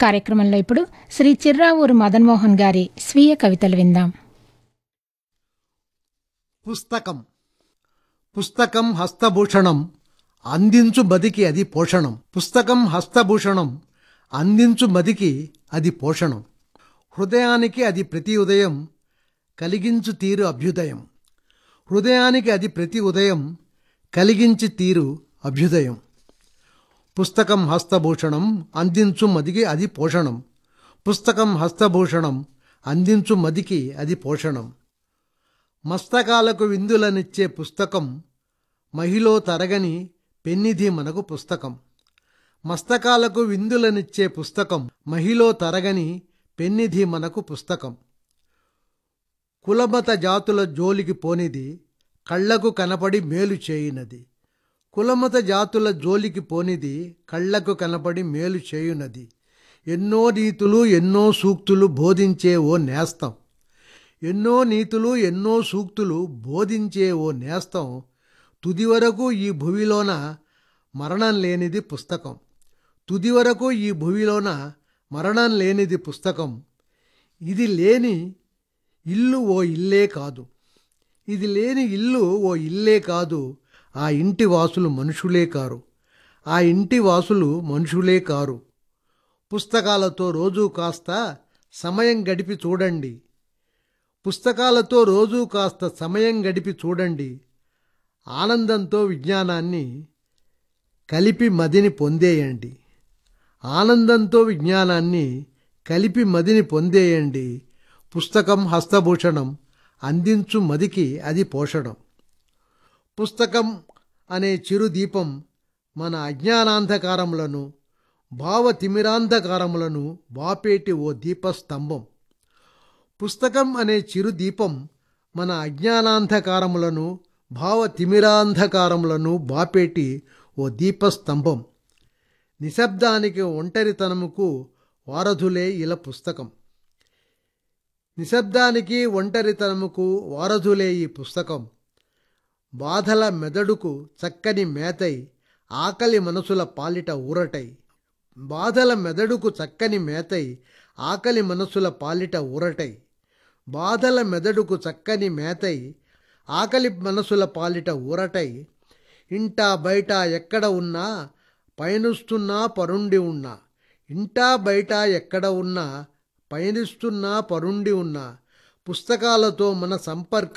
కార్యక్రమంలో ఇప్పుడు శ్రీ చిర్రావూరు మదన్మోహన్ గారి స్వీయ కవితలు విందాం పుస్తకం పుస్తకం హస్తభూషణం అందించు బదికి అది పోషణం పుస్తకం హస్తభూషణం అందించు మదికి అది పోషణం హృదయానికి అది ప్రతి ఉదయం కలిగించు తీరు అభ్యుదయం హృదయానికి అది ప్రతి ఉదయం కలిగించి తీరు అభ్యుదయం పుస్తకం హస్తభూషణం అందించు మదికి అది పోషణం పుస్తకం హస్తభూషణం అందించు మదికి అది పోషణం మస్తకాలకు విందులనిచ్చే పుస్తకం మహిలో తరగని పెన్నిధి మనకు పుస్తకం మస్తకాలకు విందులనిచ్చే పుస్తకం మహిలో తరగని పెన్నిధి మనకు పుస్తకం కులమత జాతుల జోలికి పోనిది కళ్లకు కనపడి మేలు చేయునది కులమత జాతుల జోలికి పోనిది కళ్లకు కనపడి మేలు చేయునది ఎన్నో నీతులు ఎన్నో సూక్తులు బోధించే ఓ నేస్తం ఎన్నో నీతులు ఎన్నో సూక్తులు బోధించే ఓ నేస్తం తుది వరకు ఈ భువిలోన మరణం లేనిది పుస్తకం తుది వరకు ఈ భువిలోన మరణం లేనిది పుస్తకం ఇది లేని ఇల్లు ఓ ఇల్లే కాదు ఇది లేని ఇల్లు ఓ ఇల్లే కాదు ఆ ఇంటి వాసులు మనుషులే కారు ఆ ఇంటి వాసులు మనుషులే కారు పుస్తకాలతో రోజూ కాస్త సమయం గడిపి చూడండి పుస్తకాలతో రోజూ కాస్త సమయం గడిపి చూడండి ఆనందంతో విజ్ఞానాన్ని కలిపి మదిని పొందేయండి ఆనందంతో విజ్ఞానాన్ని కలిపి మదిని పొందేయండి పుస్తకం హస్తభూషణం అందించు మదికి అది పోషణం పుస్తకం అనే చిరు దీపం మన అజ్ఞానాంధకారములను భావతిమిరాంధకారములను బాపేటి ఓ దీపస్తంభం పుస్తకం అనే చిరు దీపం మన అజ్ఞానాంధకారములను భావతిమిరాంధకారములను బాపేటి ఓ దీపస్తంభం నిశ్శబ్దానికి ఒంటరితనముకు వారధులే ఇలా పుస్తకం నిశ్శబ్దానికి ఒంటరితనముకు వారధులే ఈ పుస్తకం బాధల మెదడుకు చక్కని మేతై ఆకలి మనసుల పాలిట ఊరటై బాధల మెదడుకు చక్కని మేతై ఆకలి మనసుల పాలిట ఊరటై బాధల మెదడుకు చక్కని మేతై ఆకలి మనసుల పాలిట ఊరటై ఇంటా బయట ఎక్కడ ఉన్నా పయనిస్తున్నా పరుండి ఉన్నా ఇంటా బయట ఎక్కడ ఉన్నా పయనిస్తున్నా పరుండి ఉన్నా పుస్తకాలతో మన సంపర్కం